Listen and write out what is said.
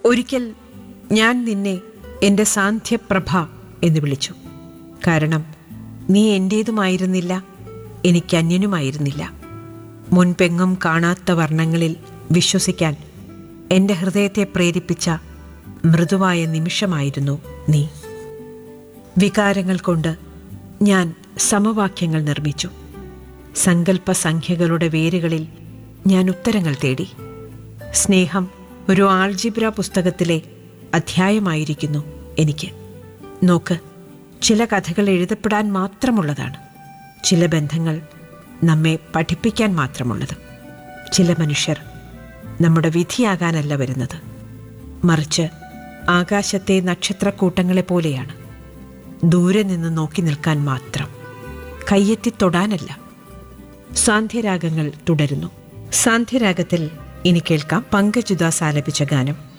ഒരിക്കൽ ഞാൻ നിന്നെ എൻ്റെ സാന്ധ്യപ്രഭ എന്ന് വിളിച്ചു കാരണം നീ എൻ്റേതുമായിരുന്നില്ല എനിക്ക് അന്യനുമായിരുന്നില്ല മുൻപെങ്ങും കാണാത്ത വർണ്ണങ്ങളിൽ വിശ്വസിക്കാൻ എൻ്റെ ഹൃദയത്തെ പ്രേരിപ്പിച്ച മൃദുവായ നിമിഷമായിരുന്നു നീ വികാരങ്ങൾ കൊണ്ട് ഞാൻ സമവാക്യങ്ങൾ നിർമ്മിച്ചു സങ്കല്പ സംഖ്യകളുടെ വേരുകളിൽ ഞാൻ ഉത്തരങ്ങൾ തേടി സ്നേഹം ഒരു ആൾജിബ്ര പുസ്തകത്തിലെ അധ്യായമായിരിക്കുന്നു എനിക്ക് നോക്ക് ചില കഥകൾ എഴുതപ്പെടാൻ മാത്രമുള്ളതാണ് ചില ബന്ധങ്ങൾ നമ്മെ പഠിപ്പിക്കാൻ മാത്രമുള്ളത് ചില മനുഷ്യർ നമ്മുടെ വിധിയാകാനല്ല വരുന്നത് മറിച്ച് ആകാശത്തെ നക്ഷത്രക്കൂട്ടങ്ങളെ പോലെയാണ് ദൂരെ നിന്ന് നോക്കി നിൽക്കാൻ മാത്രം കയ്യെത്തി തൊടാനല്ല സാന്ധ്യരാഗങ്ങൾ തുടരുന്നു സാന്ധ്യരാഗത്തിൽ ഇനി കേൾക്കാം പങ്കജുദാസ് ആലപിച്ച ഗാനം